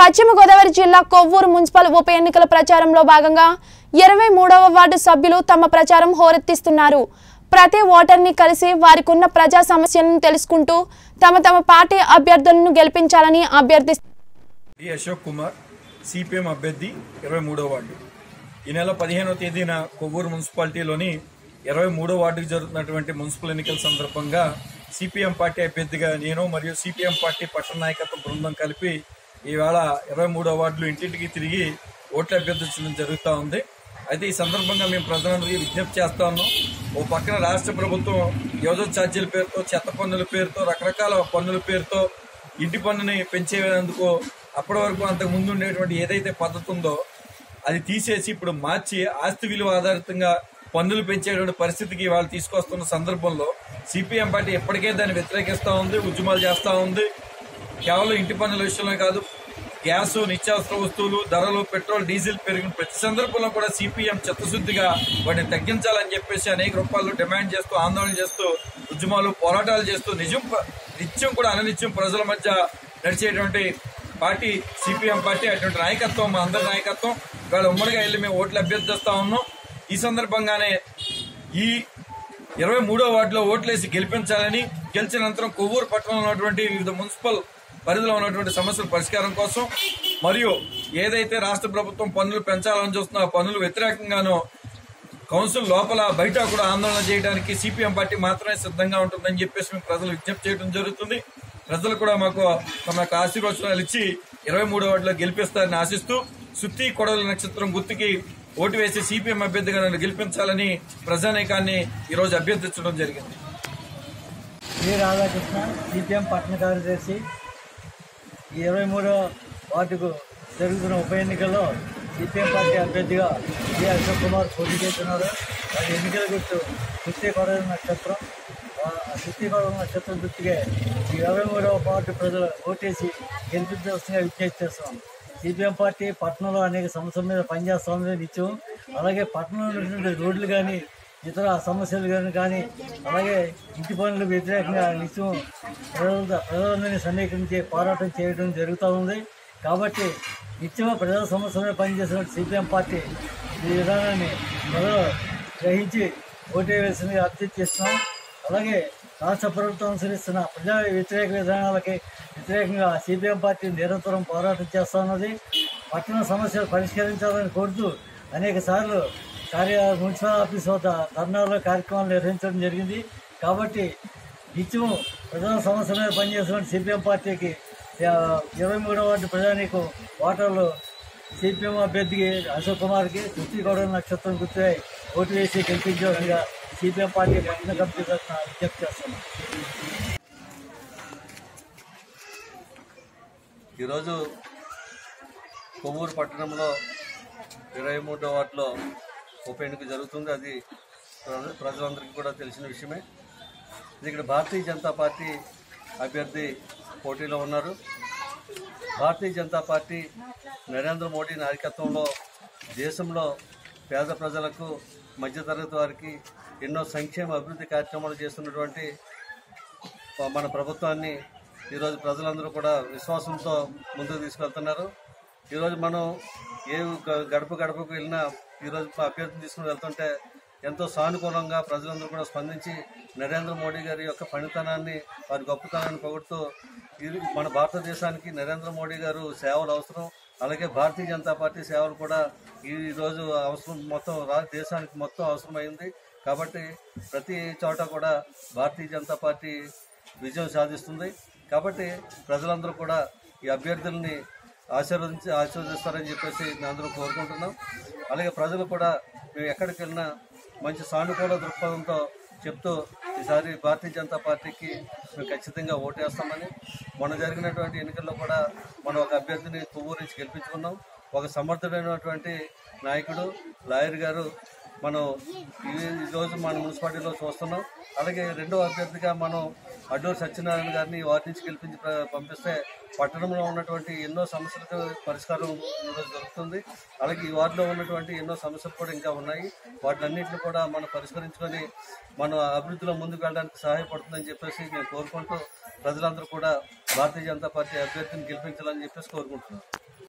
పశ్చిమ గోదావరి జిల్లా కొవ్వూరు మున్సిపల్ ఉప ఎన్నికల ప్రచారంలో భాగంగా ఇరవై మూడవ వార్డు సభ్యులు తమ ప్రచారం హోరెత్తిస్తున్నారు ప్రతి ఓటర్ని కలిసి వారికున్న ప్రజా సమస్యలను తెలుసుకుంటూ తమ తమ పార్టీ అభ్యర్థులను గెలిపించాలని అభ్యర్థిస్తున్నారు డి అశోక్ కుమార్ సిపిఎం అభ్యర్థి ఇరవై మూడో వార్డు ఈ నెల పదిహేనవ తేదీన కొవ్వూరు మున్సిపాలిటీలోని ఇరవై మూడో వార్డుకి జరుగుతున్నటువంటి మున్సిపల్ ఎన్నికల సందర్భంగా సిపిఎం పార్టీ అభ్యర్థిగా నేను మరియు సిపిఎం పార్టీ పట్టణ నాయకత్వ బృందం కలిపి ఈవేళ ఇరవై మూడో వార్డులు ఇంటింటికి తిరిగి ఓట్లు అభ్యర్థించడం జరుగుతూ ఉంది అయితే ఈ సందర్భంగా మేము ప్రజలందరికీ విజ్ఞప్తి చేస్తా ఉన్నాం ఓ పక్కన రాష్ట్ర ప్రభుత్వం యోజన ఛార్జీల పేరుతో చెత్త పన్నుల పేరుతో రకరకాల పన్నుల పేరుతో ఇంటి పన్నుని పెంచేందుకు అప్పటి వరకు అంతకు ముందు ఉండేటువంటి ఏదైతే పద్ధతి ఉందో అది తీసేసి ఇప్పుడు మార్చి ఆస్తి విలువ ఆధారితంగా పన్నులు పెంచేటువంటి పరిస్థితికి వాళ్ళు తీసుకొస్తున్న సందర్భంలో సిపిఎం పార్టీ ఎప్పటికే దాన్ని వ్యతిరేకిస్తూ ఉంది ఉద్యమాలు చేస్తూ ఉంది కేవలం ఇంటి పన్నుల విషయంలో కాదు గ్యాస్ నిత్యావసర వస్తువులు ధరలు పెట్రోల్ డీజిల్ పెరిగిన ప్రతి సందర్భంలో కూడా సిపిఎం చిత్తశుద్ధిగా వాటిని తగ్గించాలని చెప్పేసి అనేక రూపాయలు డిమాండ్ చేస్తూ ఆందోళన చేస్తూ ఉద్యమాలు పోరాటాలు చేస్తూ నిజం ప- నిత్యం కూడా అననిత్యం ప్రజల మధ్య నడిచేటువంటి పార్టీ సిపిఎం పార్టీ అటువంటి నాయకత్వం మా అందరి నాయకత్వం ఇవాళ ఉమ్మడిగా వెళ్ళి మేము ఓట్లు అభ్యర్థిస్తా ఉన్నాం ఈ సందర్భంగానే ఈ ఇరవై మూడో వార్డులో ఓట్లేసి గెలిపించాలని గెలిచిన అనంతరం కొవ్వూరు పట్టణంలో ఉన్నటువంటి వివిధ మున్సిపల్ పరిధిలో ఉన్నటువంటి సమస్యల పరిష్కారం కోసం మరియు ఏదైతే రాష్ట్ర ప్రభుత్వం పన్నులు పెంచాలని చూస్తున్నా ఆ పన్నులు వ్యతిరేకంగానో కౌన్సిల్ లోపల బయట కూడా ఆందోళన చేయడానికి సిపిఎం పార్టీ మాత్రమే సిద్ధంగా ఉంటుందని చెప్పేసి మేము ప్రజలు విజ్ఞప్తి చేయడం జరుగుతుంది ప్రజలు కూడా మాకు తమ యొక్క ఆశీర్వచనాలు ఇచ్చి ఇరవై మూడో వార్డులో గెలిపిస్తారని ఆశిస్తూ సుత్తి కొడవల నక్షత్రం గుర్తుకి ఓటు వేసి సిపిఎం అభ్యర్థిగా నన్ను గెలిపించాలని ప్రజానీకాన్ని ఈరోజు అభ్యర్థించడం జరిగింది శ్రీ రాధాకృష్ణ సిపిఎం పట్టణ కార్యదర్శి ఈ ఇరవై మూడో వార్డుకు జరుగుతున్న ఉప ఎన్నికల్లో సిపిఎం పార్టీ అభ్యర్థిగా శ్రీ అశోక్ కుమార్ పోటీ చేస్తున్నారు వారి ఎన్నికల గుర్తు సుత్తి కొడల నక్షత్రం ఆ సుత్తి కొడల నక్షత్రం గుర్తుకే ఈ ఇరవై మూడవ వార్డు ప్రజలు ఓటేసి గెలిపించవలసిందిగా విజ్ఞప్తి చేస్తున్నాం సిపిఎం పార్టీ పట్టణంలో అనేక సమస్యల మీద పనిచేస్తుంది నిత్యం అలాగే పట్టణంలో ఉన్నటువంటి రోడ్లు కానీ ఇతర సమస్యలు కానీ కానీ అలాగే ఇంటి పనులకు వ్యతిరేకంగా నిత్యం ప్రజల ప్రజలందరినీ సమీకరించి పోరాటం చేయడం జరుగుతూ ఉంది కాబట్టి నిత్యం ప్రజల సమస్యల మీద పనిచేసిన సిపిఎం పార్టీ ఈ విధానాన్ని ప్రజలు గ్రహించి ఓటే వేసింది అభ్యర్థిస్తున్నాం అలాగే రాష్ట్ర ప్రభుత్వం అనుసరిస్తున్న ప్రజా వ్యతిరేక విధానాలకి వ్యతిరేకంగా సిపిఎం పార్టీ నిరంతరం పోరాటం చేస్తా ఉన్నది పట్టణ సమస్యలు పరిష్కరించాలని కోరుతూ అనేక సార్లు కార్య మున్సిపల్ ఆఫీస్ వద్ద ధర్నాలు కార్యక్రమాలు నిర్వహించడం జరిగింది కాబట్టి నిత్యం ప్రజల సమస్యల మీద పనిచేస్తున్న సిపిఎం పార్టీకి ఆ, ఇరవై మూడవ వార్డు ప్రజానీకు ఓటర్లు సిపిఎం అభ్యర్థికి అశోక్ కుమార్కి తృప్తి గౌరవ నక్షత్రం గుర్తుపై ఓటు వేసి గెలిపించేవారుగా సిపిఎం పార్టీ పట్టణ కమిటీ తరఫున విజ్ఞప్తి చేస్తున్నాం ఈరోజు కొవ్వూరు పట్టణంలో ఇరవై మూడో వార్డులో ఉప ఎన్నిక జరుగుతుంది అది ప్ర- ప్రజలందరికీ కూడా తెలిసిన విషయమే ఇది ఇక్కడ భారతీయ జనతా పార్టీ అభ్యర్థి పోటీలో ఉన్నారు భారతీయ జనతా పార్టీ నరేంద్ర మోడీ నాయకత్వంలో దేశంలో పేద ప్రజలకు మధ్యతరగతి వారికి ఎన్నో సంక్షేమ అభివృద్ధి కార్యక్రమాలు చేస్తున్నటువంటి మన ప్రభుత్వాన్ని ఈరోజు ప్రజలందరూ కూడా విశ్వాసంతో ముందుకు తీసుకెళ్తున్నారు ఈరోజు మనం ఏ గ- గడప గడపకు వెళ్ళినా ఈరోజు అభ్యర్థిని తీసుకుని వెళ్తుంటే ఎంతో సానుకూలంగా ప్రజలందరూ కూడా స్పందించి నరేంద్ర మోడీ గారి యొక్క పనితనాన్ని వారి గొప్పతనాన్ని పొగుడుతూ ఇది మన భారతదేశానికి నరేంద్ర మోడీ గారు సేవలు అవసరం అలాగే భారతీయ జనతా పార్టీ సేవలు కూడా ఈ రోజు అవసరం మొత్తం రా దేశానికి మొత్తం అవసరమైంది కాబట్టి ప్రతి చోట కూడా భారతీయ జనతా పార్టీ విజయం సాధిస్తుంది కాబట్టి ప్రజలందరూ కూడా ఈ అభ్యర్థుల్ని ఆశీర్వదించి ఆశీర్వదిస్తారని చెప్పేసి మేము అందరూ కోరుకుంటున్నాం అలాగే ప్రజలు కూడా మేము ఎక్కడికి వెళ్ళినా మంచి సానుకూల దృక్పథంతో చెప్తూ ఈసారి భారతీయ జనతా పార్టీకి మేము ఖచ్చితంగా ఓటేస్తామని మొన్న జరిగినటువంటి ఎన్నికల్లో కూడా మనం ఒక అభ్యర్థిని కొవ్వూరు నుంచి గెలిపించుకున్నాం ఒక సమర్థుడైనటువంటి నాయకుడు లాయర్ గారు మనం ఈ ఈ రోజు మన మున్సిపాలిటీలో చూస్తున్నాం అలాగే రెండో అభ్యర్థిగా మనం అడ్డూరు సత్యనారాయణ గారిని ఈ వార్డు నుంచి గెలిపించి ప్ర- పంపిస్తే పట్టణంలో ఉన్నటువంటి ఎన్నో సమస్యలకు పరిష్కారం ఈరోజు దొరుకుతుంది అలాగే ఈ వార్డులో ఉన్నటువంటి ఎన్నో సమస్యలు కూడా ఇంకా ఉన్నాయి వాటిలన్నింటిని కూడా మనం పరిష్కరించుకొని మన అభివృద్ధిలో ముందుకు వెళ్ళడానికి సహాయపడుతుందని చెప్పేసి నేను కోరుకుంటూ ప్రజలందరూ కూడా భారతీయ జనతా పార్టీ అభ్యర్థిని గెలిపించాలని చెప్పేసి కోరుకుంటున్నాను